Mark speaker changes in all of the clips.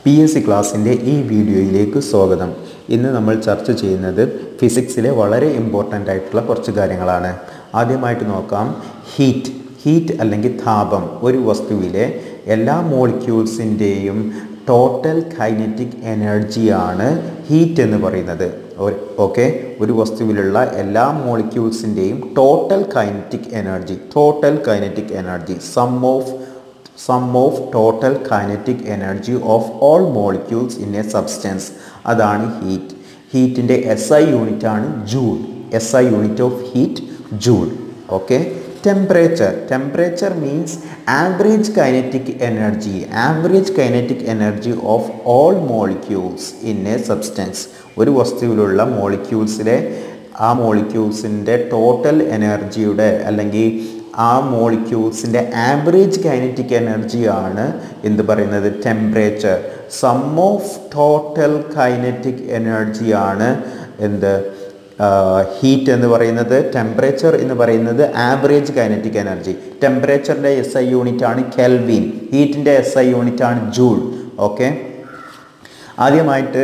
Speaker 1: P S C ക്ലാസ്സിൻ്റെ ഈ വീഡിയോയിലേക്ക് സ്വാഗതം ഇന്ന് നമ്മൾ ചർച്ച ചെയ്യുന്നത് ഫിസിക്സിലെ വളരെ ഇമ്പോർട്ടൻ്റ് ആയിട്ടുള്ള കുറച്ച് കാര്യങ്ങളാണ് ആദ്യമായിട്ട് നോക്കാം ഹീറ്റ് ഹീറ്റ് അല്ലെങ്കിൽ താപം ഒരു വസ്തുവിലെ എല്ലാ മോളിക്യൂൾസിൻ്റെയും ടോട്ടൽ കൈനറ്റിക് എനർജിയാണ് ഹീറ്റ് എന്ന് പറയുന്നത് ഓക്കെ ഒരു വസ്തുവിലുള്ള എല്ലാ മോളിക്യൂൾസിൻ്റെയും total kinetic energy total kinetic energy sum of sum of total kinetic energy of all molecules in a substance അതാണ് ഹീറ്റ് ഹീറ്റിൻ്റെ എസ് ഐ യൂണിറ്റ് ആണ് joule S I unit of heat joule okay temperature temperature means average kinetic energy average kinetic energy of all molecules in a substance ഒരു വസ്തുവിലുള്ള മോളിക്യൂൾസിലെ ആ മോളിക്യൂൾസിൻ്റെ total എനർജിയുടെ അല്ലെങ്കിൽ ആ മോളിക്യൂൾസിൻ്റെ average kinetic എനർജിയാണ് എന്ത് പറയുന്നത് temperature sum of total kinetic എനർജിയാണ് എന്ത് ഹീറ്റ് എന്ന് പറയുന്നത് ടെമ്പറേച്ചർ എന്ന് പറയുന്നത് ആവറേജ് കൈനറ്റിക് എനർജി ടെമ്പറേച്ചറിൻ്റെ എസ് ഐ യൂണിറ്റ് ആണ് കെൽവിൻ ഹീറ്റിൻ്റെ എസ് ഐ യൂണിറ്റ് ആണ് ജൂൾ ഓക്കെ ആദ്യമായിട്ട്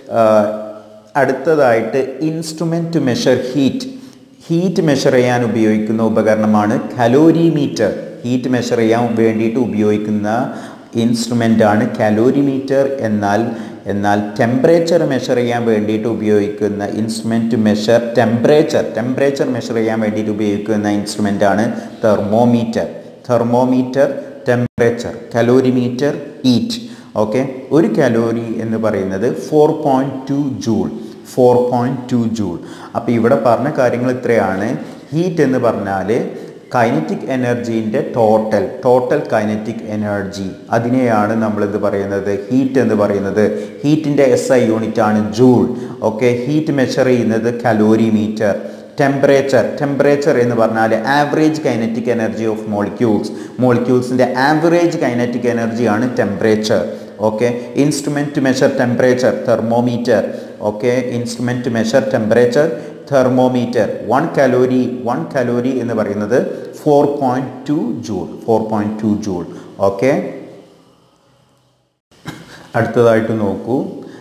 Speaker 1: അടുത്തതായിട്ട് instrument to measure heat heat measure ചെയ്യാൻ ഉപയോഗിക്കുന്ന ഉപകരണമാണ് കലോരിമീറ്റർ ഹീറ്റ് മെഷർ ചെയ്യാൻ വേണ്ടിയിട്ട് ഉപയോഗിക്കുന്ന ഇൻസ്ട്രുമെൻ്റ് ആണ് കലോരിമീറ്റർ എന്നാൽ എന്നാൽ ടെമ്പറേച്ചർ മെഷർ ചെയ്യാൻ വേണ്ടിയിട്ട് ഉപയോഗിക്കുന്ന instrument measure temperature temperature measure ചെയ്യാൻ വേണ്ടിയിട്ട് ഉപയോഗിക്കുന്ന ഇൻസ്ട്രുമെൻ്റ് ആണ് thermometer thermometer temperature calorimeter heat okay ഒരു കലോറി എന്ന് പറയുന്നത് four point two joule four point two joule അപ്പോൾ ഇവിടെ പറഞ്ഞ കാര്യങ്ങൾ ഇത്രയാണ് ഹീറ്റ് എന്ന് പറഞ്ഞാൽ കൈനറ്റിക് എനർജീൻ്റെ ടോട്ടൽ ടോട്ടൽ കൈനറ്റിക് എനർജി അതിനെയാണ് നമ്മളിത് പറയുന്നത് ഹീറ്റ് എന്ന് പറയുന്നത് ഹീറ്റിൻ്റെ എസ് ഐ യൂണിറ്റ് ആണ് ജൂൾ ഓക്കെ ഹീറ്റ് മെഷർ ചെയ്യുന്നത് കലോറിമീറ്റർ ടെമ്പറേച്ചർ ടെമ്പറേച്ചർ എന്ന് പറഞ്ഞാൽ average kinetic energy of molecules മോളിക്യൂൾസിൻ്റെ ആവറേജ് കൈനറ്റിക് എനർജിയാണ് temperature okay instrument measure temperature thermometer okay instrument measure temperature thermometer one calorie one calorie എന്ന് പറയുന്നത് four point two joule four point two joule okay അടുത്തതായിട്ട് നോക്കൂ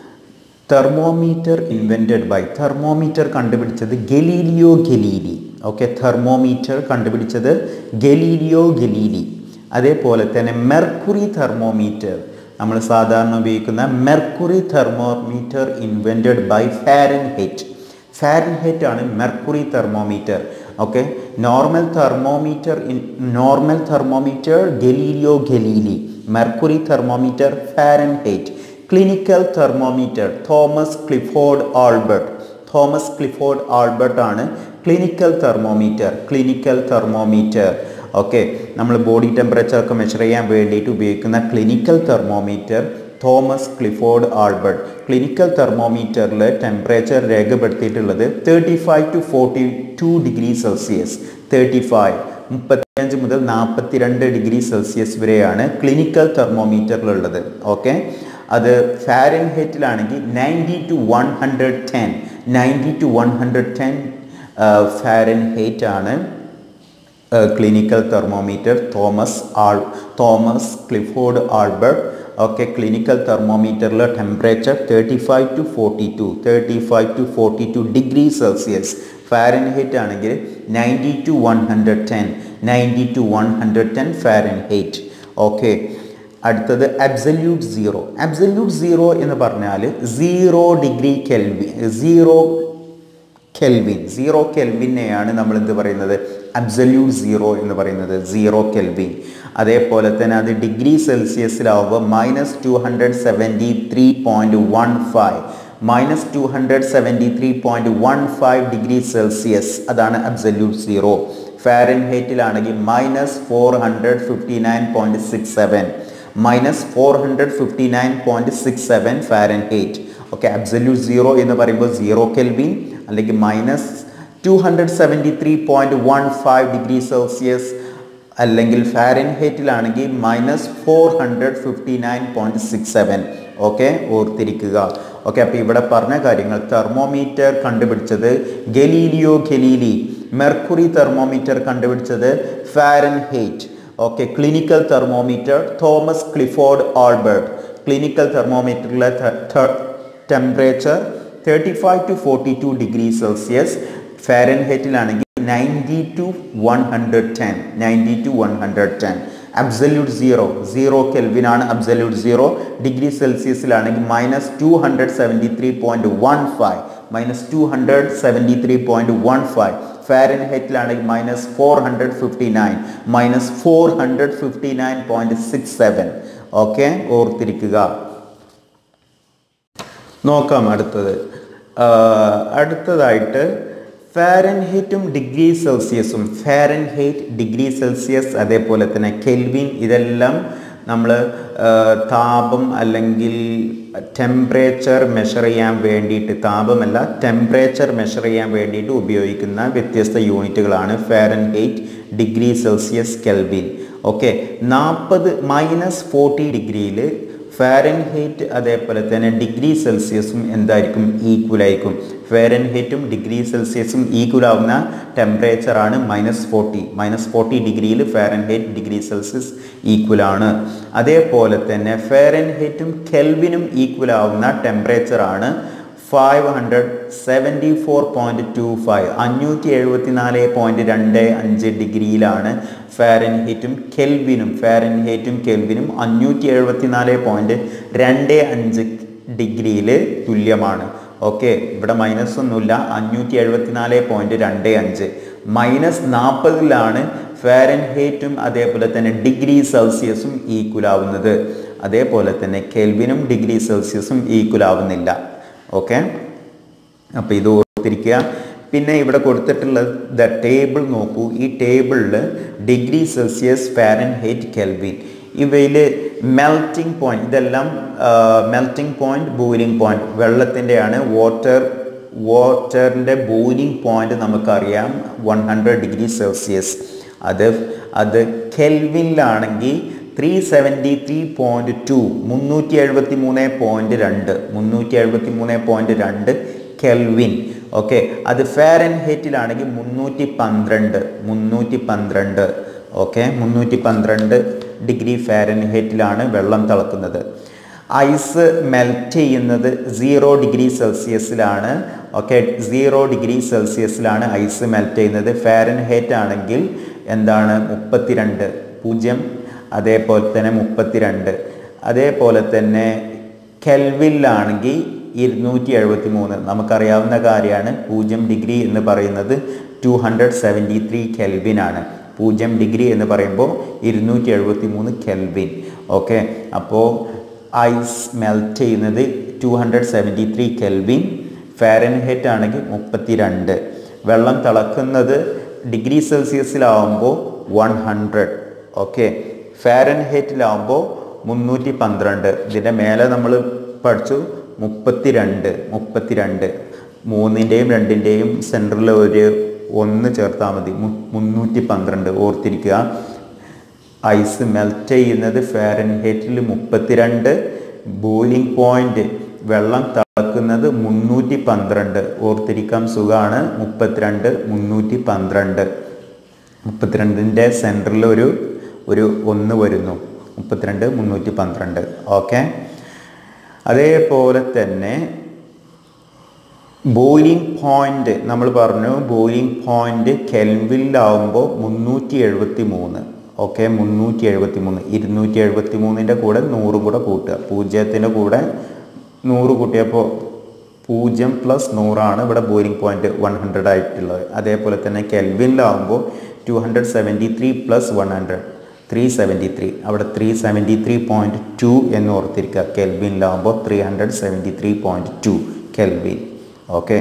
Speaker 1: thermometer invented by thermometer കണ്ടുപിടിച്ചത് Galileo Galilei okay thermometer കണ്ടുപിടിച്ചത് Galileo Galilei അതേപോലെ തന്നെ mercury thermometer നമ്മൾ സാധാരണ ഉപയോഗിക്കുന്ന mercury thermometer invented by Fahrenheit Fahrenheit ആണ് mercury thermometer okay normal thermometer in normal thermometer Galileo Galilei mercury thermometer Fahrenheit clinical thermometer Thomas Clifford Albert Thomas Clifford Albert ആണ് clinical thermometer clinical thermometer okay നമ്മൾ body temperature ഒക്കെ measure ചെയ്യാൻ വേണ്ടിയിട്ട് ഉപയോഗിക്കുന്ന clinical thermometer Thomas Clifford Albert clinical തെർമോമീറ്ററിൽ temperature രേഖപ്പെടുത്തിയിട്ടുള്ളത് thirty five to forty two degree Celsius thirty five മുപ്പത്തിയഞ്ച് മുതൽ നാൽപ്പത്തിരണ്ട് ഡിഗ്രി സെൽഷ്യസ് വരെയാണ് ക്ലിനിക്കൽ തെർമോമീറ്ററിലുള്ളത് ഓക്കെ അത് ഫാരൻ ഹെറ്റിലാണെങ്കിൽ ninety two one hundred ten ninety two one hundred ten Fahrenheit ആണ് ക്ലിനിക്കൽ തെർമോമീറ്റർ തോമസ് ആൾ Thomas Clifford Albert okay clinical തെർമോമീറ്ററിൽ temperature thirty five to forty two thirty five to forty two degree Celsius Fahrenheit ആണെങ്കിൽ ninety two one hundred ten ninety two one hundred ten Fahrenheit okay അടുത്തത് absolute zero absolute zero എന്ന് പറഞ്ഞാൽ zero degree kelvin zero kelvin zero കെൽവിനെയാണ് നമ്മൾ എന്ത് പറയുന്നത് absolute zero എന്ന് പറയുന്നത് സീറോ കെൽവിൻ അതേപോലെ തന്നെ അത് ഡിഗ്രി സെൽഷ്യസിലാവുമ്പോൾ minus two hundred seventy three point one five minus two hundred seventy three point one five degree Celsius അതാണ് അബ്സല്യൂട്ട് സീറോ ഫാരൻ ഹേറ്റിലാണെങ്കിൽ minus four hundred fifty nine point six seven minus four hundred fifty nine point six seven Fahrenheit okay absolute zero എന്ന് പറയുമ്പോൾ zero kelvin അല്ലെങ്കിൽ minus two hundred seventy three point one five degree Celsius അല്ലെങ്കിൽ ഫാരൻ ഹേറ്റിലാണെങ്കിൽ minus four hundred fifty nine point six seven okay ഓർത്തിരിക്കുക okay അപ്പോൾ ഇവിടെ പറഞ്ഞ കാര്യങ്ങൾ തെർമോമീറ്റർ കണ്ടുപിടിച്ചത് ഗലീലിയോ ഗലീലി മെർക്കുറി തെർമോമീറ്റർ കണ്ടുപിടിച്ചത് Fahrenheit okay clinical thermometer Thomas Clifford Albert clinical തെർമോമീറ്ററിലെ temperature thirty five to forty two degree Celsius ഫാരൻഹൈറ്റിലാണെങ്കിൽ ninety two one hundred ten ninety two one hundred ten absolute zero zero കെൽവിനാണ് absolute zero degree സെൽഷ്യസിലാണെങ്കിൽ minus two hundred seventy three point one five minus two hundred seventy three point one five ഫാരൻഹൈറ്റിലാണെങ്കിൽ minus four hundred fifty nine minus four hundred fifty nine point six seven okay ഓർത്തിരിക്കുക നോക്കാം അടുത്തത് അടുത്തതായിട്ട് ഫാരൻഹീറ്റും degree സെൽഷ്യസും Fahrenheit degree Celsius അതേപോലെ തന്നെ kelvin ഇതെല്ലാം നമ്മൾ താപം അല്ലെങ്കിൽ ടെമ്പറേച്ചർ മെഷർ ചെയ്യാൻ വേണ്ടിയിട്ട് താപമല്ല ടെമ്പറേച്ചർ മെഷർ ചെയ്യാൻ വേണ്ടിയിട്ട് ഉപയോഗിക്കുന്ന വ്യത്യസ്ത യൂണിറ്റുകളാണ് Fahrenheit degree Celsius kelvin okay നാൽപ്പത് മൈനസ് ഫോർട്ടി ഡിഗ്രിയിൽ ഫാരൻഹീറ്റ് അതേപോലെ തന്നെ ഡിഗ്രി സെൽഷ്യസും എന്തായിരിക്കും ഈക്വൽ ആയിരിക്കും ഫാരൻഹീറ്റും ഡിഗ്രി സെൽഷ്യസും ഈക്വൽ ആവുന്ന ടെമ്പറേച്ചറാണ് മൈനസ് ഫോർട്ടി മൈനസ് ഫോർട്ടി ഡിഗ്രിയിൽ ഫാരൻഹീറ്റ് ഡിഗ്രി സെൽഷ്യസ് ഈക്വൽ ആണ് അതേപോലെ തന്നെ ഫാരൻഹീറ്റും കെൽവിനും ഈക്വൽ ആവുന്ന ടെമ്പറേച്ചറാണ് five hundred seventy four point two five അഞ്ഞൂറ്റി എഴുപത്തി നാല് പോയിൻറ്റ് രണ്ട് അഞ്ച് ഡിഗ്രിയിലാണ് ഫാരൻഹീറ്റും കെൽവിനും ഫാരൻഹീറ്റും കെൽവിനും അഞ്ഞൂറ്റി എഴുപത്തി നാല് പോയിൻറ്റ് രണ്ട് അഞ്ച് ഡിഗ്രിയിൽ തുല്യമാണ് ഓക്കെ ഇവിടെ മൈനസ് ഒന്നുമില്ല അഞ്ഞൂറ്റി എഴുപത്തി നാല് പോയിൻറ്റ് രണ്ട് അഞ്ച് മൈനസ് നാൽപ്പതിലാണ് ഫാരൻഹീറ്റും അതേപോലെ തന്നെ ഡിഗ്രി സെൽഷ്യസും ഈക്വൽ ആവുന്നത് അതേപോലെ തന്നെ കെൽവിനും ഡിഗ്രി സെൽഷ്യസും ഈക്വൽ ആവുന്നില്ല ഓക്കെ അപ്പോൾ ഇത് ഓർത്തിരിക്കുക പിന്നെ ഇവിടെ കൊടുത്തിട്ടുള്ള ദ ടേബിൾ നോക്കൂ ഈ ടേബിളിൽ ഡിഗ്രി സെൽഷ്യസ് ഫാരൻഹൈറ്റ് കെൽവിൻ ഇവയിൽ മെൽറ്റിംഗ് പോയിന്റ് ഇതെല്ലാം മെൽറ്റിംഗ് പോയിന്റ് ബോയിലിംഗ് പോയിന്റ് വെള്ളത്തിൻ്റെയാണ് വാട്ടർ വാട്ടറിൻ്റെ ബോയിലിംഗ് പോയിന്റ് നമുക്കറിയാം വൺ ഹൺഡ്രഡ് ഡിഗ്രി സെൽഷ്യസ് അത് അത് കെൽവിനിലാണെങ്കിൽ three seventy three point two മുന്നൂറ്റി എഴുപത്തി മൂന്ന് പോയിൻറ്റ് രണ്ട് മുന്നൂറ്റി എഴുപത്തി മൂന്ന് പോയിൻറ്റ് രണ്ട് കെൽവിൻ ഓക്കെ അത് ഫാരൻ ഹേറ്റിലാണെങ്കിൽ മുന്നൂറ്റി പന്ത്രണ്ട് മുന്നൂറ്റി പന്ത്രണ്ട് ഓക്കെ മുന്നൂറ്റി പന്ത്രണ്ട് ഡിഗ്രി ഫാരൻ ഹേറ്റിലാണ് വെള്ളം തിളക്കുന്നത് ഐസ് മെൽറ്റ് ചെയ്യുന്നത് സീറോ ഡിഗ്രി സെൽഷ്യസിലാണ് ഓക്കെ സീറോ ഡിഗ്രി സെൽഷ്യസിലാണ് ഐസ് മെൽറ്റ് ചെയ്യുന്നത് ഫാരൻ ഹേറ്റ് ആണെങ്കിൽ എന്താണ് മുപ്പത്തിരണ്ട് പൂജ്യം അതേപോലെ തന്നെ മുപ്പത്തിരണ്ട് അതേപോലെ തന്നെ കെൽവിലാണെങ്കിൽ ഇരുന്നൂറ്റി എഴുപത്തി മൂന്ന് നമുക്കറിയാവുന്ന കാര്യമാണ് പൂജ്യം ഡിഗ്രി എന്ന് പറയുന്നത് ടു ഹൺഡ്രഡ് സെവൻറ്റി ത്രീ കെൽവിനാണ് പൂജ്യം ഡിഗ്രി എന്ന് പറയുമ്പോൾ ഇരുന്നൂറ്റി എഴുപത്തി മൂന്ന് കെൽവിൻ ഓക്കെ അപ്പോൾ ഐസ് മെൽറ്റ് ചെയ്യുന്നത് two hundred seventy three kelvin Fahrenheit ആണെങ്കിൽ മുപ്പത്തി രണ്ട് വെള്ളം തിളക്കുന്നത് ഡിഗ്രി സെൽഷ്യസിലാവുമ്പോൾ വൺ ഹൺഡ്രഡ് ഓക്കെ ഫാരൻഹൈറ്റിലാവുമ്പോൾ മുന്നൂറ്റി പന്ത്രണ്ട് ഇതിൻ്റെ മേലെ നമ്മൾ പഠിച്ചു മുപ്പത്തിരണ്ട് മുപ്പത്തിരണ്ട് മൂന്നിൻ്റെയും രണ്ടിൻ്റെയും സെൻറ്ററിൽ ഒരു ഒന്ന് ചേർത്താൽ മതി മുന്നൂറ്റി പന്ത്രണ്ട് ഓർത്തിരിക്കുക ഐസ് മെൽറ്റ് ചെയ്യുന്നത് ഫാരൻഹൈറ്റിൽ മുപ്പത്തിരണ്ട് ബോയിലിംഗ് പോയിന്റ് വെള്ളം തിളക്കുന്നത് മുന്നൂറ്റി പന്ത്രണ്ട് ഓർത്തിരിക്കാൻ സുഖമാണ് മുപ്പത്തിരണ്ട് മുന്നൂറ്റി പന്ത്രണ്ട് മുപ്പത്തിരണ്ടിൻ്റെ സെൻറ്ററിൽ ഒരു ഒരു ഒന്ന് വരുന്നു മുപ്പത്തിരണ്ട് മുന്നൂറ്റി പന്ത്രണ്ട് ഓക്കെ അതേപോലെ തന്നെ ബോയിലിംഗ് പോയിന്റ് നമ്മൾ പറഞ്ഞു ബോയിലിംഗ് പോയിന്റ് കെൽവിലാവുമ്പോൾ മുന്നൂറ്റി എഴുപത്തി മൂന്ന് ഓക്കെ മുന്നൂറ്റി എഴുപത്തി മൂന്ന് ഇരുന്നൂറ്റി എഴുപത്തി മൂന്നിൻ്റെ കൂടെ നൂറ് കൂടെ കൂട്ടുക പൂജ്യത്തിൻ്റെ കൂടെ നൂറ് കൂട്ടിയപ്പോൾ പൂജ്യം പ്ലസ് നൂറാണ് ഇവിടെ ബോയിലിംഗ് പോയിന്റ് വൺ ഹൺഡ്രഡ് ആയിട്ടുള്ളത് അതേപോലെ തന്നെ കെൽവിനിലാവുമ്പോൾ two hundred seventy three plus one hundred three seventy three അവിടെ three seventy three point two എന്ന് ഓർത്തിരിക്കുക കെൽവിനിലാവുമ്പോൾ three hundred seventy three point two kelvin okay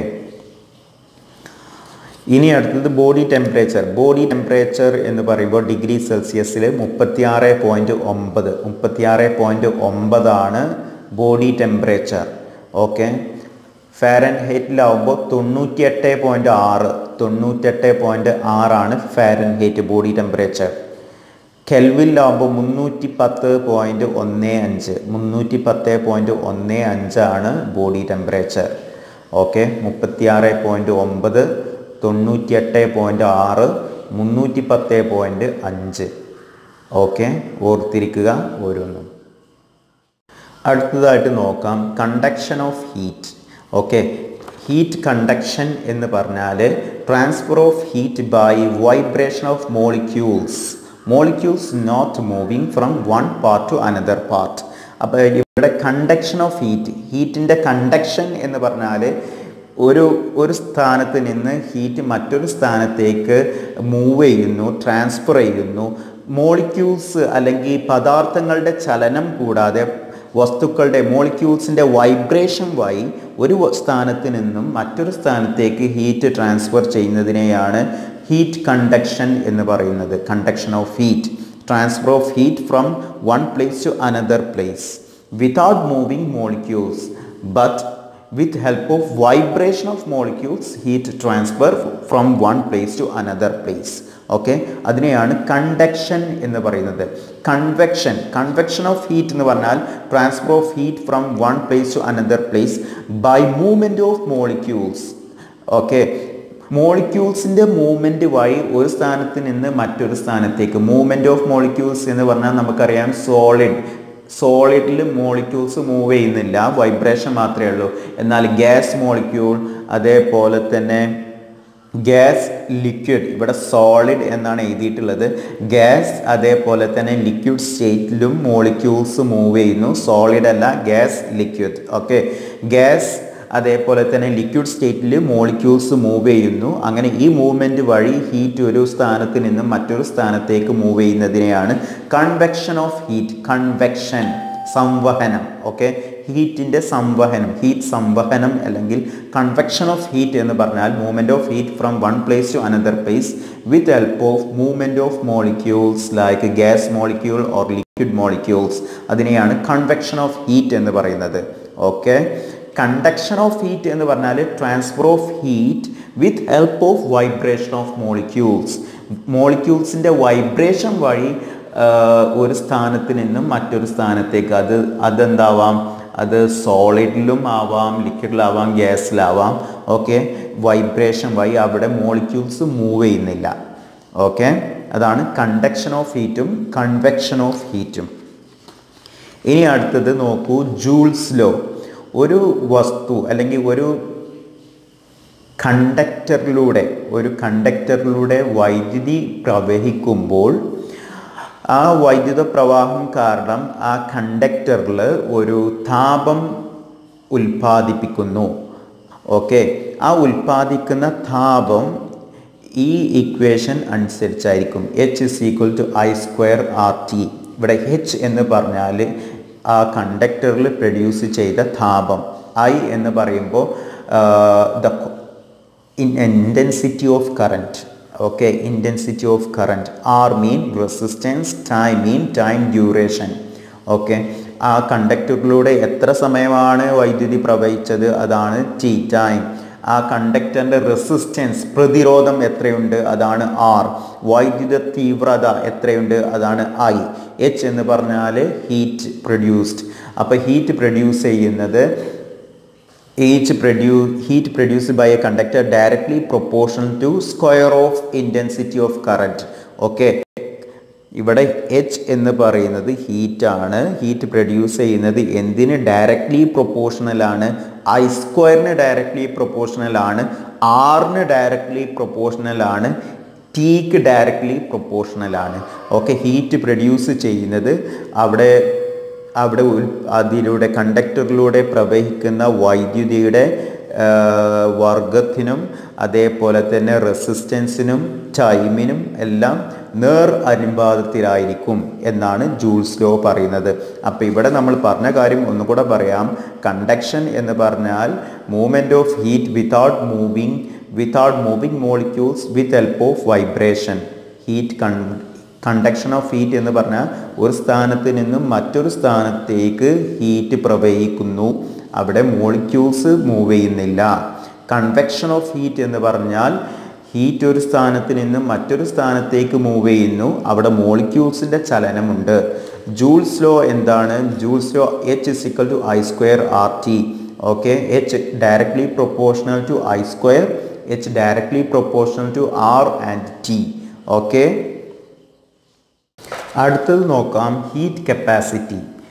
Speaker 1: ഇനി അടുത്തത് ബോഡി ടെമ്പറേച്ചർ ബോഡി ടെമ്പറേച്ചർ എന്ന് പറയുമ്പോൾ ഡിഗ്രി സെൽഷ്യസിൽ മുപ്പത്തിയാറ് പോയിൻറ്റ് ഒമ്പത് മുപ്പത്തിയാറ് പോയിൻറ്റ് ഒമ്പതാണ് ബോഡി ടെമ്പറേച്ചർ ഓക്കെ ഫാരൻ ഹൈറ്റിലാവുമ്പോൾ തൊണ്ണൂറ്റിയെട്ട് പോയിൻറ്റ് ആറ് തൊണ്ണൂറ്റെട്ട് പോയിൻറ്റ് ആറാണ് ഫാരൻ ഹൈറ്റ് ബോഡി ടെമ്പറേച്ചർ കെൽവിലാവുമ്പോൾ മുന്നൂറ്റി പത്ത് പോയിൻറ്റ് ഒന്ന് അഞ്ച് മുന്നൂറ്റി പത്ത് പോയിൻറ്റ് ഒന്ന് അഞ്ചാണ് ബോഡി ടെമ്പറേച്ചർ ഓക്കെ മുപ്പത്തിയാറ് പോയിൻറ്റ് ഒമ്പത് തൊണ്ണൂറ്റിയെട്ട് പോയിൻറ്റ് ആറ് മുന്നൂറ്റി പത്ത് പോയിൻറ്റ് അഞ്ച് ഓക്കെ ഓർത്തിരിക്കുക ഓരോന്നും അടുത്തതായിട്ട് നോക്കാം conduction of heat okay heat conduction എന്ന് പറഞ്ഞാൽ transfer of heat by vibration of molecules molecules not moving from one part to another part അപ്പോൾ ഇവിടെ കണ്ടക്ഷൻ ഓഫ് ഹീറ്റ് ഹീറ്റിൻ്റെ കണ്ടക്ഷൻ എന്ന് പറഞ്ഞാൽ ഒരു ഒരു സ്ഥാനത്ത് നിന്ന് ഹീറ്റ് മറ്റൊരു സ്ഥാനത്തേക്ക് മൂവ് ചെയ്യുന്നു ട്രാൻസ്ഫർ ചെയ്യുന്നു മോളിക്യൂൾസ് അല്ലെങ്കിൽ പദാർത്ഥങ്ങളുടെ ചലനം കൂടാതെ വസ്തുക്കളുടെ മോളിക്യൂൾസിൻ്റെ വൈബ്രേഷൻ വഴി ഒരു സ്ഥാനത്ത് നിന്നും മറ്റൊരു സ്ഥാനത്തേക്ക് ഹീറ്റ് ട്രാൻസ്ഫർ ചെയ്യുന്നതിനെയാണ് ഹീറ്റ് കണ്ടക്ഷൻ എന്ന് പറയുന്നത് conduction of heat transfer of heat from one place to another place without moving molecules but with help of vibration of molecules heat transfer from one place to another place okay അതിനെയാണ് conduction എന്ന് പറയുന്നത് convection convection of heat എന്ന് പറഞ്ഞാൽ transfer of heat from one place to another place by movement of molecules okay മോളിക്യൂൾസിൻ്റെ movement വഴി ഒരു സ്ഥാനത്ത് നിന്ന് മറ്റൊരു സ്ഥാനത്തേക്ക് മൂവ്മെൻറ്റ് ഓഫ് മോളിക്യൂൾസ് എന്ന് പറഞ്ഞാൽ നമുക്കറിയാം സോളിഡ് സോളിഡിൽ മോളിക്യൂൾസ് മൂവ് ചെയ്യുന്നില്ല വൈബ്രേഷൻ മാത്രമേ ഉള്ളൂ എന്നാൽ ഗ്യാസ് മോളിക്യൂൾ അതേപോലെ തന്നെ ഗ്യാസ് ലിക്വിഡ് ഇവിടെ സോളിഡ് എന്നാണ് എഴുതിയിട്ടുള്ളത് ഗ്യാസ് അതേപോലെ തന്നെ ലിക്വിഡ് സ്റ്റേറ്റിലും മോളിക്യൂൾസ് മൂവ് ചെയ്യുന്നു സോളിഡ് അല്ല ഗ്യാസ് ലിക്വിഡ് ഓക്കെ ഗ്യാസ് അതേപോലെ തന്നെ ലിക്വിഡ് സ്റ്റേറ്റിൽ മോളിക്യൂൾസ് മൂവ് ചെയ്യുന്നു അങ്ങനെ ഈ മൂവ്മെൻറ്റ് വഴി ഹീറ്റ് ഒരു സ്ഥാനത്ത് നിന്നും മറ്റൊരു സ്ഥാനത്തേക്ക് മൂവ് ചെയ്യുന്നതിനെയാണ് കൺവെക്ഷൻ ഓഫ് ഹീറ്റ് കൺവെക്ഷൻ സംവഹനം ഓക്കെ ഹീറ്റിൻ്റെ സംവഹനം ഹീറ്റ് സംവഹനം അല്ലെങ്കിൽ കൺവെക്ഷൻ ഓഫ് ഹീറ്റ് എന്ന് പറഞ്ഞാൽ movement of heat from one place to another place with help of movement of molecules like gas molecule or liquid molecules അതിനെയാണ് convection of heat എന്ന് പറയുന്നത് ഓക്കെ കണ്ടക്ഷൻ ഓഫ് ഹീറ്റ് എന്ന് പറഞ്ഞാൽ transfer of heat with help of vibration of molecules മോളിക്യൂൾസിൻ്റെ vibration വഴി ഒരു സ്ഥാനത്ത് നിന്നും മറ്റൊരു സ്ഥാനത്തേക്ക് അത് അതെന്താവാം അത് സോളിഡിലും ആവാം ലിക്വിഡിലാവാം ഗ്യാസിലാവാം ഓക്കെ വൈബ്രേഷൻ വഴി അവിടെ മോളിക്യൂൾസ് മൂവ് ചെയ്യുന്നില്ല ഓക്കെ അതാണ് കണ്ടക്ഷൻ ഓഫ് ഹീറ്റും കൺവെക്ഷൻ ഓഫ് ഹീറ്റും ഇനി അടുത്തത് നോക്കൂ ജൂൾസ് ലോ ഒരു വസ്തു അല്ലെങ്കിൽ ഒരു കണ്ടക്ടറിലൂടെ ഒരു കണ്ടക്ടറിലൂടെ വൈദ്യുതി പ്രവഹിക്കുമ്പോൾ ആ വൈദ്യുത പ്രവാഹം കാരണം ആ കണ്ടക്ടറിൽ ഒരു താപം ഉൽപ്പാദിപ്പിക്കുന്നു ഓക്കെ ആ ഉൽപ്പാദിക്കുന്ന താപം ഈ ഇക്വേഷൻ അനുസരിച്ചായിരിക്കും H is equal to I square R T ഇവിടെ എച്ച് എന്ന് പറഞ്ഞാൽ ആ കണ്ടക്ടറിൽ പ്രൊഡ്യൂസ് ചെയ്ത താപം ഐ എന്ന് പറയുമ്പോൾ the intensity of current okay intensity of current R mean resistance time mean time duration okay ആ കണ്ടക്ടറിലൂടെ എത്ര സമയമാണ് വൈദ്യുതി പ്രവഹിച്ചത് അതാണ് ടി ടൈം ആ കണ്ടക്ടറിൻ്റെ റെസിസ്റ്റൻസ് പ്രതിരോധം എത്രയുണ്ട് അതാണ് ആർ വൈദ്യുത തീവ്രത എത്രയുണ്ട് അതാണ് ഐ എച്ച് എന്ന് പറഞ്ഞാൽ ഹീറ്റ് പ്രൊഡ്യൂസ്ഡ് അപ്പോൾ ഹീറ്റ് പ്രൊഡ്യൂസ് ചെയ്യുന്നത് each produce heat produced by a conductor directly proportional to square of intensity of current okay ഇവിടെ എച്ച് എന്ന് പറയുന്നത് ഹീറ്റാണ് ഹീറ്റ് പ്രൊഡ്യൂസ് ചെയ്യുന്നത് എന്തിന് ഡയറക്ട്ലി പ്രൊപ്പോർഷണൽ ആണ് ഐ സ്ക്വയറിന് ഡയറക്ട്ലി പ്രൊപ്പോർഷണൽ ആണ് ആറിന് ഡയറക്ട്ലി പ്രൊപ്പോർഷണൽ ആണ് ടീക്ക് ഡയറക്ട്ലി പ്രൊപ്പോർഷണൽ ആണ് ഓക്കെ ഹീറ്റ് പ്രൊഡ്യൂസ് ചെയ്യുന്നത് അവിടെ അവിടെ അതിലൂടെ കണ്ടക്ടറിലൂടെ പ്രവഹിക്കുന്ന വൈദ്യുതിയുടെ വർഗത്തിനും അതേപോലെ തന്നെ റെസിസ്റ്റൻസിനും ടൈമിനും എല്ലാം നേർ അനുപാതത്തിലായിരിക്കും എന്നാണ് ജൂൾസ് ലോ പറയുന്നത് അപ്പോൾ ഇവിടെ നമ്മൾ പറഞ്ഞ കാര്യം ഒന്നുകൂടെ പറയാം കണ്ടക്ഷൻ എന്ന് പറഞ്ഞാൽ movement of heat without moving without moving molecules with help of vibration heat കൺ കണ്ടക്ഷൻ ഓഫ് ഹീറ്റ് എന്ന് പറഞ്ഞാൽ ഒരു സ്ഥാനത്ത് നിന്നും മറ്റൊരു സ്ഥാനത്തേക്ക് ഹീറ്റ് പ്രവഹിക്കുന്നു അവിടെ മോളിക്യൂൾസ് മൂവ് ചെയ്യുന്നില്ല കൺവെക്ഷൻ ഓഫ് ഹീറ്റ് എന്ന് പറഞ്ഞാൽ ഹീറ്റ് ഒരു സ്ഥാനത്ത് നിന്നും മറ്റൊരു സ്ഥാനത്തേക്ക് മൂവ് ചെയ്യുന്നു അവിടെ മോളിക്യൂൾസിൻ്റെ ചലനമുണ്ട് ജൂൾസ് ലോ എന്താണ് Joule's law H is equal to I square R T okay H directly proportional to I square H directly proportional to R and T okay അടുത്തത് നോക്കാം ഹീറ്റ് കപ്പാസിറ്റി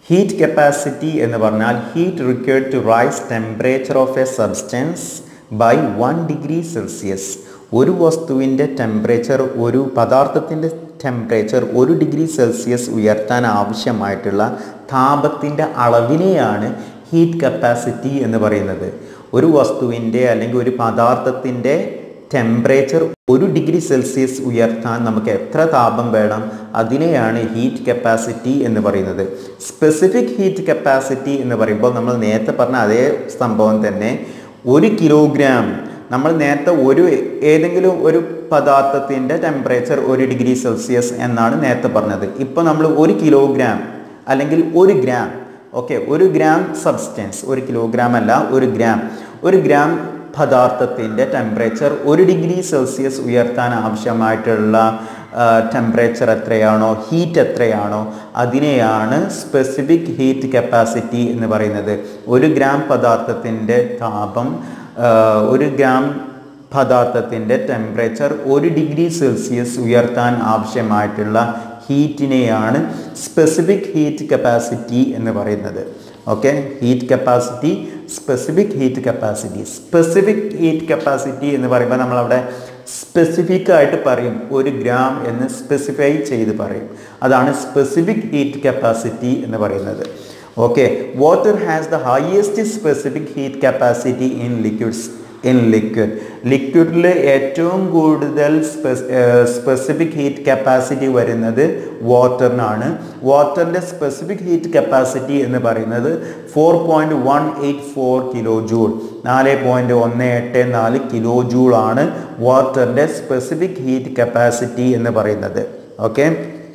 Speaker 1: ഹീറ്റ് കപ്പാസിറ്റി എന്ന് പറഞ്ഞാൽ heat required to rise temperature of a substance by one degree Celsius ഒരു വസ്തുവിൻ്റെ temperature ഒരു പദാർത്ഥത്തിൻ്റെ temperature ഒരു degree Celsius ഉയർത്താൻ ആവശ്യമായിട്ടുള്ള താപത്തിൻ്റെ അളവിനെയാണ് ഹീറ്റ് കപ്പാസിറ്റി എന്ന് പറയുന്നത് ഒരു വസ്തുവിൻ്റെ അല്ലെങ്കിൽ ഒരു പദാർത്ഥത്തിൻ്റെ ടെമ്പറേച്ചർ ഒരു ഡിഗ്രി സെൽഷ്യസ് ഉയർത്താൻ നമുക്ക് എത്ര താപം വേണം അതിനെയാണ് ഹീറ്റ് കപ്പാസിറ്റി എന്ന് പറയുന്നത് സ്പെസിഫിക് ഹീറ്റ് കപ്പാസിറ്റി എന്ന് പറയുമ്പോൾ നമ്മൾ നേരത്തെ പറഞ്ഞ അതേ സംഭവം തന്നെ ഒരു കിലോഗ്രാം നമ്മൾ നേരത്തെ ഒരു ഏതെങ്കിലും ഒരു പദാർത്ഥത്തിൻ്റെ ടെമ്പറേച്ചർ ഒരു ഡിഗ്രി സെൽഷ്യസ് എന്നാണ് നേരത്തെ പറഞ്ഞത് ഇപ്പോൾ നമ്മൾ ഒരു കിലോഗ്രാം അല്ലെങ്കിൽ ഒരു ഗ്രാം ഓക്കെ ഒരു ഗ്രാം സബ്സ്റ്റൻസ് ഒരു കിലോഗ്രാം അല്ല ഒരു ഗ്രാം ഒരു ഗ്രാം പദാർത്ഥത്തിൻ്റെ ടെമ്പറേച്ചർ ഒരു ഡിഗ്രി സെൽഷ്യസ് ഉയർത്താൻ ആവശ്യമായിട്ടുള്ള ടെമ്പറേച്ചർ എത്രയാണോ ഹീറ്റ് എത്രയാണോ അതിനെയാണ് സ്പെസിഫിക് ഹീറ്റ് കപ്പാസിറ്റി എന്ന് പറയുന്നത് ഒരു ഗ്രാം പദാർത്ഥത്തിൻ്റെ താപം ഒരു ഗ്രാം പദാർത്ഥത്തിൻ്റെ ടെമ്പറേച്ചർ ഒരു ഡിഗ്രി സെൽഷ്യസ് ഉയർത്താൻ ആവശ്യമായിട്ടുള്ള ഹീറ്റിനെയാണ് സ്പെസിഫിക് ഹീറ്റ് കപ്പാസിറ്റി എന്ന് പറയുന്നത് okay heat capacity specific heat capacity specific heat capacity എന്ന് പറയുമ്പോൾ നമ്മളവിടെ സ്പെസിഫിക് ആയിട്ട് പറയും ഒരു ഗ്രാം എന്ന് സ്പെസിഫൈ ചെയ്ത് പറയും അതാണ് സ്പെസിഫിക് ഹീറ്റ് കപ്പാസിറ്റി എന്ന് പറയുന്നത് okay water has the highest specific heat capacity in liquids in liquid ലിക്വിഡിൽ ഏറ്റവും കൂടുതൽ സ്പെസിഫിക് ഹീറ്റ് കപ്പാസിറ്റി വരുന്നത് വാട്ടറിനാണ് വാട്ടറിൻ്റെ സ്പെസിഫിക് ഹീറ്റ് കപ്പാസിറ്റി എന്ന് പറയുന്നത് four point one eight four kilo joule നാല് പോയിൻറ്റ് ഒന്ന് എട്ട് നാല് കിലോ ജൂൾ ആണ് വാട്ടറിൻ്റെ സ്പെസിഫിക് ഹീറ്റ് കപ്പാസിറ്റി എന്ന് പറയുന്നത് okay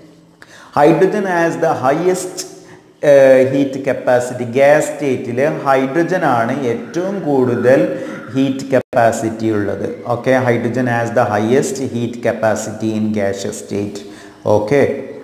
Speaker 1: hydrogen has the highest heat capacity gas സ്റ്റേറ്റിൽ ഹൈഡ്രജൻ ആണ് ഏറ്റവും കൂടുതൽ ഹീറ്റ് കപ്പാസിറ്റി ഉള്ളത് okay hydrogen has the highest heat capacity in gas state okay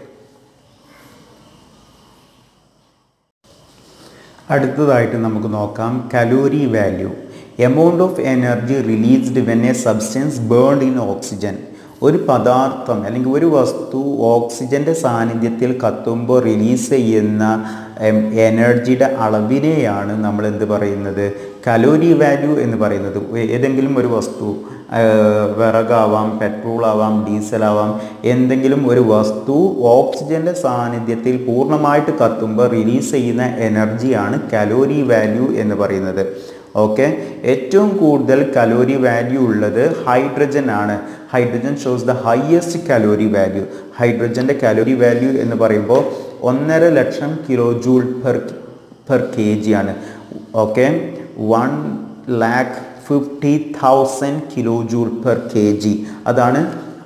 Speaker 1: അടുത്തതായിട്ട് നമുക്ക് നോക്കാം calorie value amount of energy released when a substance burned in oxygen ഒരു പദാർത്ഥം അല്ലെങ്കിൽ ഒരു വസ്തു ഓക്സിജൻ്റെ സാന്നിധ്യത്തിൽ കത്തുമ്പോൾ റിലീസ് ചെയ്യുന്ന എനർജിയുടെ അളവിനെയാണ് നമ്മൾ എന്ത് പറയുന്നത് കലോറി വാല്യൂ എന്ന് പറയുന്നത് ഏതെങ്കിലും ഒരു വസ്തു വിറകാവാം പെട്രോൾ ആവാം ഡീസലാവാം എന്തെങ്കിലും ഒരു വസ്തു ഓക്സിജൻ്റെ സാന്നിധ്യത്തിൽ പൂർണ്ണമായിട്ട് കത്തുമ്പോൾ റിലീസ് ചെയ്യുന്ന എനർജിയാണ് കലോറി വാല്യൂ എന്ന് പറയുന്നത് ഓക്കെ ഏറ്റവും കൂടുതൽ കലോറി വാല്യൂ ഉള്ളത് ഹൈഡ്രജൻ ആണ് hydrogen shows the highest calorie value ഹൈഡ്രജൻ്റെ കലോറി വാല്യൂ എന്ന് പറയുമ്പോൾ ഒന്നര ലക്ഷം kilo joule per per K G ആണ് okay one lakh fifty thousand kilo joule per K G അതാണ്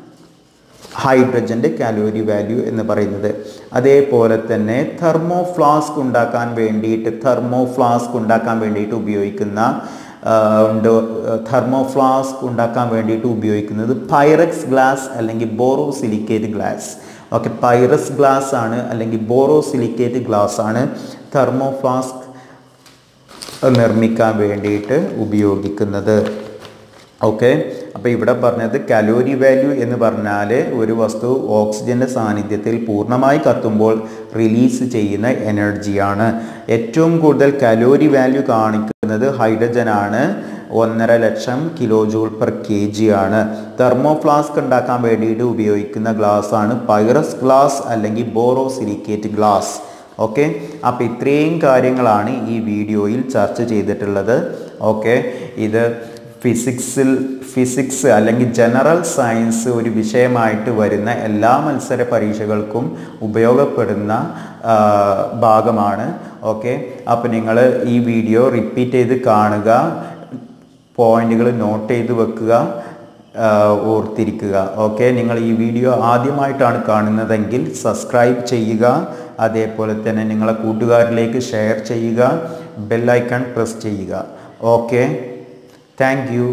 Speaker 1: ഹൈഡ്രജൻ്റെ കാലോറി വാല്യൂ എന്ന് പറയുന്നത് അതേപോലെ തന്നെ തെർമോ ഫ്ലാസ്ക് ഉണ്ടാക്കാൻ വേണ്ടിയിട്ട് തെർമോ ഫ്ലാസ്ക് ഉണ്ടാക്കാൻ വേണ്ടിയിട്ട് ഉപയോഗിക്കുന്ന ഉണ്ട് തെർമോ ഫ്ലാസ്ക് ഉണ്ടാക്കാൻ വേണ്ടിയിട്ട് ഉപയോഗിക്കുന്നത് പൈറക്സ് ഗ്ലാസ് അല്ലെങ്കിൽ borosilicate glass okay Pyrex glass ആണ് അല്ലെങ്കിൽ ബോറോ സിലിക്കേറ്റ് ഗ്ലാസ് ആണ് തെർമോ ഫ്ലാസ്ക് നിർമ്മിക്കാൻ വേണ്ടിയിട്ട് ഉപയോഗിക്കുന്നത് ഓക്കെ അപ്പോൾ ഇവിടെ പറഞ്ഞത് കലോറി വാല്യൂ എന്ന് പറഞ്ഞാൽ ഒരു വസ്തു ഓക്സിജൻ്റെ സാന്നിധ്യത്തിൽ പൂർണ്ണമായി കത്തുമ്പോൾ റിലീസ് ചെയ്യുന്ന എനർജിയാണ് ഏറ്റവും കൂടുതൽ കലോറി വാല്യൂ കാണിക്കുന്നത് ഹൈഡ്രജൻ ആണ് ഒന്നര ലക്ഷം kilo joule per K G ആണ് തെർമോ ഫ്ലാസ്ക് ഉണ്ടാക്കാൻ വേണ്ടിയിട്ട് ഉപയോഗിക്കുന്ന ഗ്ലാസ് ആണ് പൈറസ് ഗ്ലാസ് അല്ലെങ്കിൽ ബോറോ സിലിക്കേറ്റ് ഗ്ലാസ് ഓക്കെ അപ്പോൾ ഇത്രയും കാര്യങ്ങളാണ് ഈ വീഡിയോയിൽ ചർച്ച ചെയ്തിട്ടുള്ളത് ഓക്കെ ഇത് ഫിസിക്സിൽ ഫിസിക്സ് അല്ലെങ്കിൽ ജനറൽ സയൻസ് ഒരു വിഷയമായിട്ട് വരുന്ന എല്ലാ മത്സര പരീക്ഷകൾക്കും ഉപയോഗപ്പെടുന്ന ഭാഗമാണ് ഓക്കെ അപ്പോൾ നിങ്ങൾ ഈ വീഡിയോ റിപ്പീറ്റ് ചെയ്ത് കാണുക പോയിന്റുകൾ നോട്ട് ചെയ്ത് വെക്കുക ഓർത്തിരിക്കുക ഓക്കെ നിങ്ങൾ ഈ വീഡിയോ ആദ്യമായിട്ടാണ് കാണുന്നതെങ്കിൽ സബ്സ്ക്രൈബ് ചെയ്യുക അതേപോലെ തന്നെ നിങ്ങളെ കൂട്ടുകാരിലേക്ക് ഷെയർ ചെയ്യുക ബെല്ലൈക്കൺ പ്രസ് ചെയ്യുക ഓക്കെ താങ്ക് യു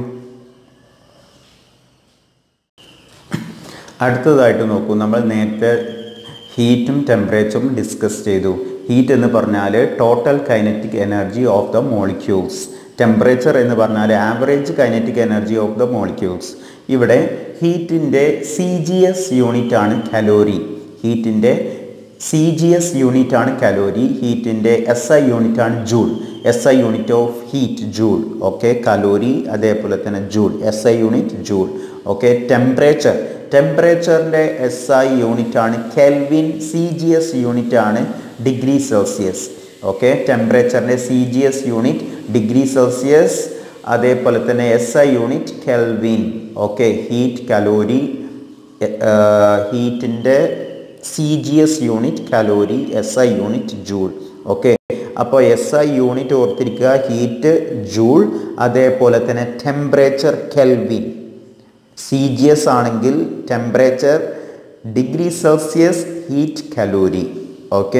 Speaker 1: അടുത്തതായിട്ട് നോക്കൂ നമ്മൾ നേരത്തെ ഹീറ്റും ടെമ്പറേച്ചറും ഡിസ്കസ് ചെയ്തു ഹീറ്റ് എന്ന് പറഞ്ഞാൽ total kinetic energy of the molecules temperature എന്ന് പറഞ്ഞാൽ average kinetic energy of the molecules ഇവിടെ ഹീറ്റിൻ്റെ സി ജി എസ് യൂണിറ്റ് ആണ് കലോറി ഹീറ്റിൻ്റെ സി ജി എസ് യൂണിറ്റ് ആണ് കലോരി ഹീറ്റിൻ്റെ എസ് ഐ യൂണിറ്റ് ആണ് joule S I unit of heat joule okay calorie അതേപോലെ തന്നെ joule S I unit joule okay temperature ടെമ്പറേച്ചറിൻ്റെ എസ് ഐ യൂണിറ്റ് ആണ് kelvin C G S unit ആണ് degree Celsius okay ടെമ്പറേച്ചറിൻ്റെ C G S unit degree Celsius അതേപോലെ തന്നെ S I unit kelvin okay heat calorie ഹീറ്റിൻ്റെ C G S unit calorie S I unit joule okay അപ്പോൾ S I unit ഓർത്തിരിക്കുക heat joule അതേപോലെ തന്നെ temperature kelvin C G S ആണെങ്കിൽ temperature degree Celsius heat calorie okay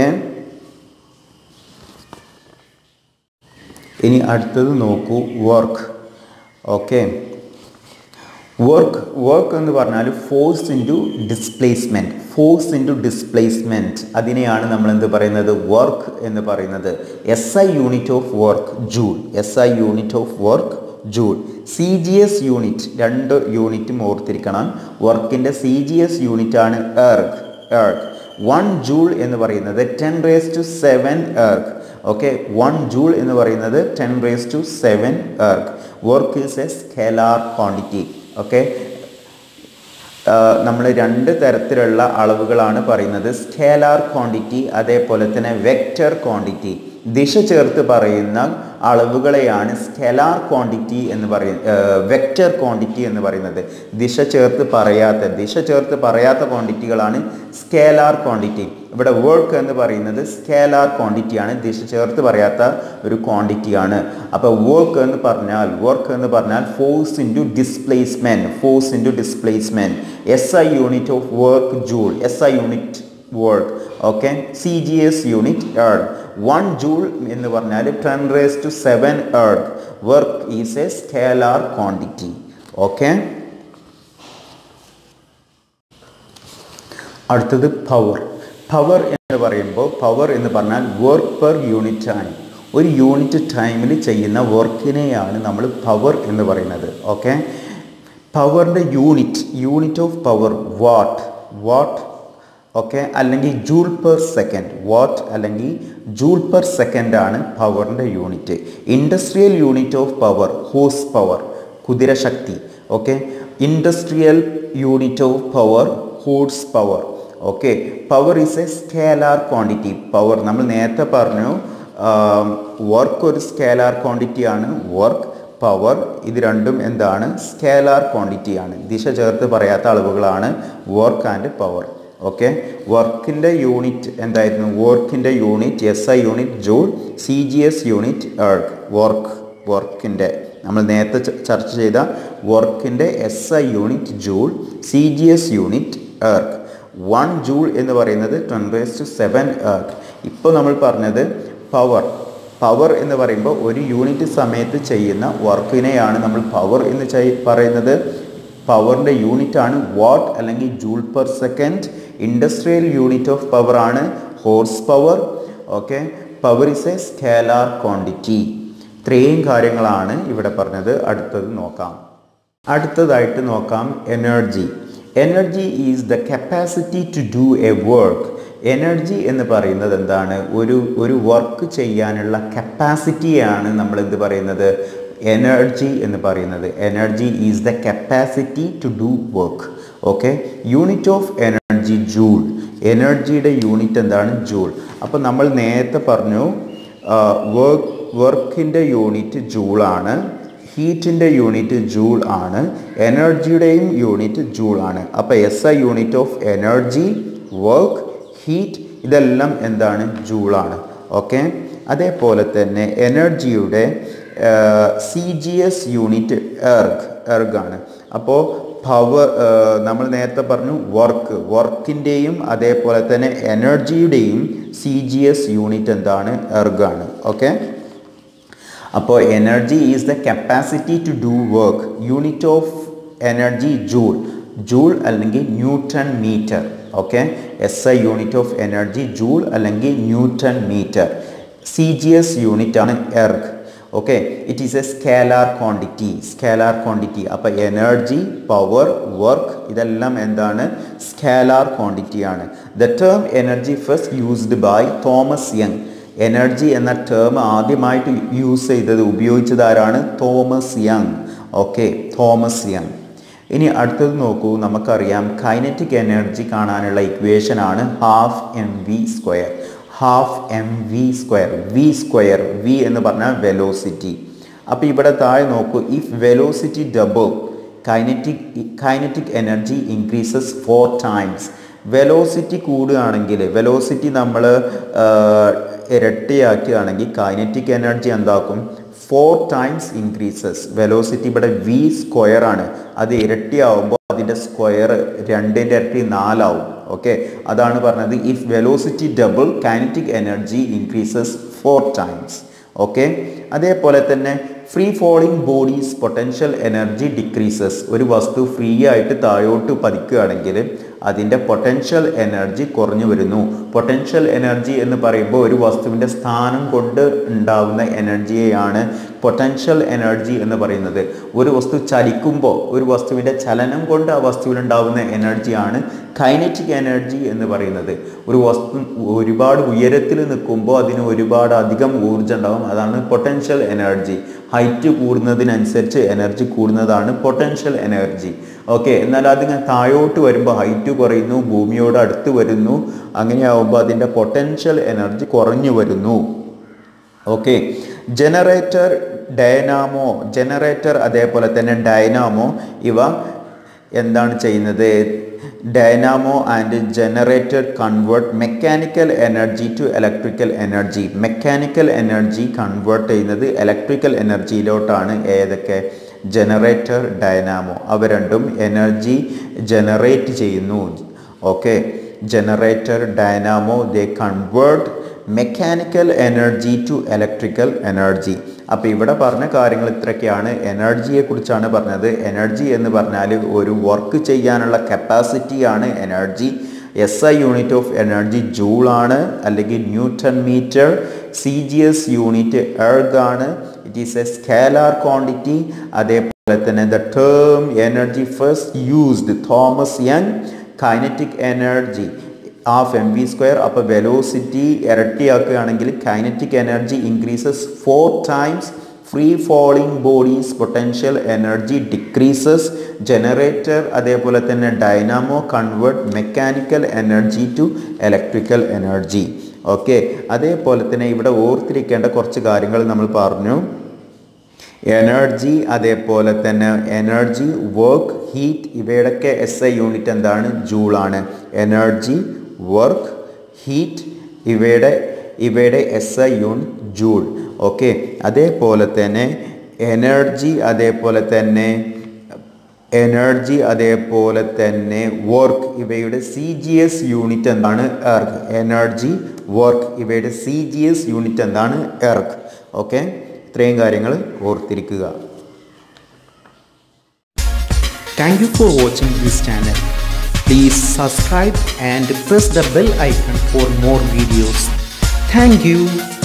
Speaker 1: ഇനി അടുത്തത് നോക്കൂ work okay work work എന്ന് പറഞ്ഞാൽ force into displacement force into displacement അതിനെയാണ് നമ്മൾ എന്ത് പറയുന്നത് വർക്ക് എന്ന് പറയുന്നത് S I unit of work joule S I unit of work joule C G S unit രണ്ട് യൂണിറ്റും ഓർത്തിരിക്കണം വർക്കിൻ്റെ സി ജി എസ് യൂണിറ്റ് ആണ് എർഗ് എർഗ് വൺ ജൂൾ എന്ന് പറയുന്നത് ten raise to seven erg okay one joule എന്ന് പറയുന്നത് ten raise to seven erg work is a scalar quantity okay നമ്മൾ രണ്ട് തരത്തിലുള്ള അളവുകളാണ് പറയുന്നത് സ്കേലാർ ക്വാണ്ടിറ്റി അതേപോലെ തന്നെ വെക്റ്റർ ക്വാണ്ടിറ്റി ദിശ ചേർത്ത് പറയുന്ന അളവുകളെയാണ് സ്കെലാർ ക്വാണ്ടിറ്റി എന്ന് പറയുന്ന വെക്റ്റർ ക്വാണ്ടിറ്റി എന്ന് പറയുന്നത് ദിശ ചേർത്ത് പറയാത്ത ദിശ ചേർത്ത് പറയാത്ത ക്വാണ്ടിറ്റികളാണ് സ്കേലാർ ക്വാണ്ടിറ്റി ഇവിടെ വർക്ക് എന്ന് പറയുന്നത് സ്കേലാർ ക്വാണ്ടിറ്റിയാണ് ദിശ ചേർത്ത് പറയാത്ത ഒരു ക്വാണ്ടിറ്റിയാണ് അപ്പോൾ വർക്ക് എന്ന് പറഞ്ഞാൽ വർക്ക് എന്ന് പറഞ്ഞാൽ force into displacement force into displacement S I unit of work joule S I unit work okay C G S unit erg one joule എന്ന് പറഞ്ഞാൽ ten raise to seven erg work is a scalar quantity okay അടുത്തത് power power എന്ന് പറയുമ്പോൾ power എന്ന് പറഞ്ഞാൽ work per unit ആണ് ഒരു unit ടൈമിൽ ചെയ്യുന്ന വർക്കിനെയാണ് നമ്മൾ പവർ എന്ന് പറയുന്നത് ഓക്കെ പവറിൻ്റെ unit unit of power watt watt okay അല്ലെങ്കിൽ ജൂൾ പെർ സെക്കൻഡ് വാട്ട് അല്ലെങ്കിൽ ജൂൾ പെർ സെക്കൻഡ് ആണ് പവറിൻ്റെ unit industrial unit of power horsepower കുതിരശക്തി okay industrial unit of power horse power okay power is a scalar quantity power നമ്മൾ നേരത്തെ പറഞ്ഞു work ഒരു scalar ക്വാണ്ടിറ്റിയാണ് work power ഇത് രണ്ടും എന്താണ് സ്കേലാർ ക്വാണ്ടിറ്റിയാണ് ദിശ ചേർത്ത് പറയാത്ത അളവുകളാണ് വർക്ക് ആൻഡ് പവർ ഓക്കെ വർക്കിൻ്റെ യൂണിറ്റ് എന്തായിരുന്നു വർക്കിൻ്റെ unit S I unit joule C G S unit erg work വർക്കിൻ്റെ നമ്മൾ നേരത്തെ ചർച്ച ചെയ്ത വർക്കിൻ്റെ S I unit joule C G S unit erg one joule എന്ന് പറയുന്നത് ten raise to seven erg ഇപ്പോൾ നമ്മൾ പറഞ്ഞത് പവർ പവർ എന്ന് പറയുമ്പോൾ ഒരു യൂണിറ്റ് സമയത്ത് ചെയ്യുന്ന വർക്കിനെയാണ് നമ്മൾ പവർ എന്ന് പറയുന്നത് പവറിൻ്റെ യൂണിറ്റ് ആണ് വാട്ട് അല്ലെങ്കിൽ joule per second industrial unit of power ആണ് horse power okay power is a scalar quantity ഇത്രയും കാര്യങ്ങളാണ് ഇവിടെ പറഞ്ഞത് അടുത്തത് നോക്കാം അടുത്തതായിട്ട് നോക്കാം energy energy is the capacity to do a work energy എന്ന് പറയുന്നത് എന്താണ് ഒരു ഒരു വർക്ക് ചെയ്യാനുള്ള കപ്പാസിറ്റിയാണ് നമ്മൾ എന്ത് പറയുന്നത് എനർജി എന്ന് പറയുന്നത് energy is the capacity to do work okay unit of energy joule എനർജിയുടെ യൂണിറ്റ് എന്താണ് ജൂൾ അപ്പോൾ നമ്മൾ നേരത്തെ പറഞ്ഞു വർക്ക് വർക്കിൻ്റെ യൂണിറ്റ് ജൂളാണ് ഹീറ്റിൻ്റെ യൂണിറ്റ് ജൂൾ ആണ് എനർജിയുടെയും യൂണിറ്റ് ജൂൾ ആണ് അപ്പോൾ S I unit of energy work heat ഇതെല്ലാം എന്താണ് ജൂളാണ് ഓക്കെ അതേപോലെ തന്നെ എനർജിയുടെ C G S unit erg erg ആണ് അപ്പോൾ പവർ നമ്മൾ നേരത്തെ പറഞ്ഞു വർക്ക് വർക്കിൻ്റെയും അതേപോലെ തന്നെ എനർജിയുടെയും സി ജി എസ് യൂണിറ്റ് എന്താണ് എർഗ് ആണ് ഓക്കെ അപ്പോൾ energy is the capacity to do work unit of energy joule joule അല്ലെങ്കിൽ newton metre okay S I unit of energy joule അല്ലെങ്കിൽ newton metre C G S unit ആണ് erg okay it is a scalar quantity scalar quantity അപ്പോൾ energy power work ഇതെല്ലാം എന്താണ് scalar quantity ആണ് the term energy first used by Thomas young energy എന്ന term ആദ്യമായിട്ട് use ചെയ്തത് ഉപയോഗിച്ചത് ആരാണ് Thomas Young okay Thomas Young ഇനി അടുത്തത് നോക്കൂ നമുക്കറിയാം കൈനറ്റിക് എനർജി കാണാനുള്ള ഇക്വേഷൻ ആണ് half M V square half M V square V square V എന്ന് പറഞ്ഞാൽ വെലോസിറ്റി അപ്പോൾ ഇവിടെ താഴെ നോക്കൂ if velocity double kinetic kinetic energy increases four times velocity കൂടുകയാണെങ്കിൽ വെലോസിറ്റി നമ്മൾ ഇരട്ടിയാക്കുകയാണെങ്കിൽ കൈനറ്റിക് എനർജി എന്താക്കും ഫോർ ടൈംസ് ഇൻക്രീസസ് വെലോസിറ്റി ഇവിടെ വി സ്ക്വയർ ആണ് അത് ഇരട്ടിയാവുമ്പോൾ അതിൻ്റെ സ്ക്വയർ രണ്ടിൻ്റെ ഇരട്ടി നാലാവും ഓക്കെ അതാണ് പറഞ്ഞത് if velocity double kinetic energy increases four times okay അതേപോലെ തന്നെ free falling bodies potential energy decreases ഒരു വസ്തു ഫ്രീ ആയിട്ട് താഴോട്ട് പതിക്കുകയാണെങ്കിൽ അതിൻ്റെ പൊട്ടൻഷ്യൽ എനർജി കുറഞ്ഞു വരുന്നു പൊട്ടൻഷ്യൽ എനർജി എന്ന് പറയുമ്പോൾ ഒരു വസ്തുവിൻ്റെ സ്ഥാനം കൊണ്ട് ഉണ്ടാകുന്ന എനർജിയെയാണ് പൊട്ടൻഷ്യൽ എനർജി എന്ന് പറയുന്നത് ഒരു വസ്തു ചലിക്കുമ്പോൾ ഒരു വസ്തുവിൻ്റെ ചലനം കൊണ്ട് ആ വസ്തുവിൽ ഉണ്ടാകുന്ന എനർജിയാണ് കൈനറ്റിക് എനർജി എന്ന് പറയുന്നത് ഒരു വസ്തു ഒരുപാട് ഉയരത്തിൽ നിൽക്കുമ്പോൾ അതിന് ഒരുപാട് അധികം ഊർജ്ജം ഉണ്ടാകും അതാണ് പൊട്ടൻഷ്യൽ എനർജി ഹൈറ്റ് കൂടുന്നതിനനുസരിച്ച് എനർജി കൂടുന്നതാണ് പൊട്ടൻഷ്യൽ എനർജി ഓക്കെ എന്നാൽ അതിങ്ങനെ താഴോട്ട് വരുമ്പോൾ ഹൈറ്റ് കുറയുന്നു ഭൂമിയോട് അടുത്ത് വരുന്നു അങ്ങനെയാവുമ്പോൾ അതിൻ്റെ പൊട്ടൻഷ്യൽ എനർജി കുറഞ്ഞു വരുന്നു ഓക്കെ ജനറേറ്റർ ഡൈനാമോ ജനറേറ്റർ അതേപോലെ തന്നെ ഡൈനാമോ ഇവ എന്താണ് ചെയ്യുന്നത് dynamo and generator convert mechanical energy to electrical energy mechanical energy convert ചെയ്യുന്നത് ഇലക്ട്രിക്കൽ എനർജിയിലോട്ടാണ് ഏതൊക്കെ ജനറേറ്റർ ഡൈനാമോ അവ രണ്ടും എനർജി ജനറേറ്റ് ചെയ്യുന്നു okay generator dynamo they convert mechanical energy to electrical energy അപ്പോൾ ഇവിടെ പറഞ്ഞ കാര്യങ്ങൾ ഇത്രയൊക്കെയാണ് എനർജിയെ കുറിച്ചാണ് പറഞ്ഞത് എനർജി എന്ന് പറഞ്ഞാൽ ഒരു വർക്ക് ചെയ്യാനുള്ള കപ്പാസിറ്റിയാണ് energy S I unit of energy joule ആണ് അല്ലെങ്കിൽ newton metre C G S unit erg ആണ് it is a scalar quantity അതേപോലെ തന്നെ the term energy first used Thomas Young kinetic energy half M V square അപ്പോൾ velocity ഇരട്ടിയാക്കുകയാണെങ്കിൽ kinetic energy increases four times free falling bodies potential energy decreases generator അതേപോലെ തന്നെ dynamo convert mechanical energy to electrical energy okay അതേപോലെ തന്നെ ഇവിടെ ഓർത്തിരിക്കേണ്ട കുറച്ച് കാര്യങ്ങൾ നമ്മൾ പറഞ്ഞു എനർജി അതേപോലെ തന്നെ എനർജി വർക്ക് ഹീറ്റ് ഇവയുടെയൊക്കെ എസ് ഐ യൂണിറ്റ് എന്താണ് ജൂളാണ് എനർജി വർക്ക് ഹീറ്റ് ഇവയുടെ ഇവയുടെ S I unit joule okay അതേപോലെ തന്നെ എനർജി അതേപോലെ തന്നെ എനർജി അതേപോലെ തന്നെ വർക്ക് ഇവയുടെ സി ജി എസ് യൂണിറ്റ് എന്താണ് എർഗ് എനർജി വർക്ക് ഇവയുടെ സി ജി എസ് യൂണിറ്റ് എന്താണ് എർഗ് ഓക്കെ ഇത്രയും കാര്യങ്ങൾ ഓർത്തിരിക്കുക
Speaker 2: Thank you for watching this channel. Please subscribe and press the bell icon for more videos. Thank you.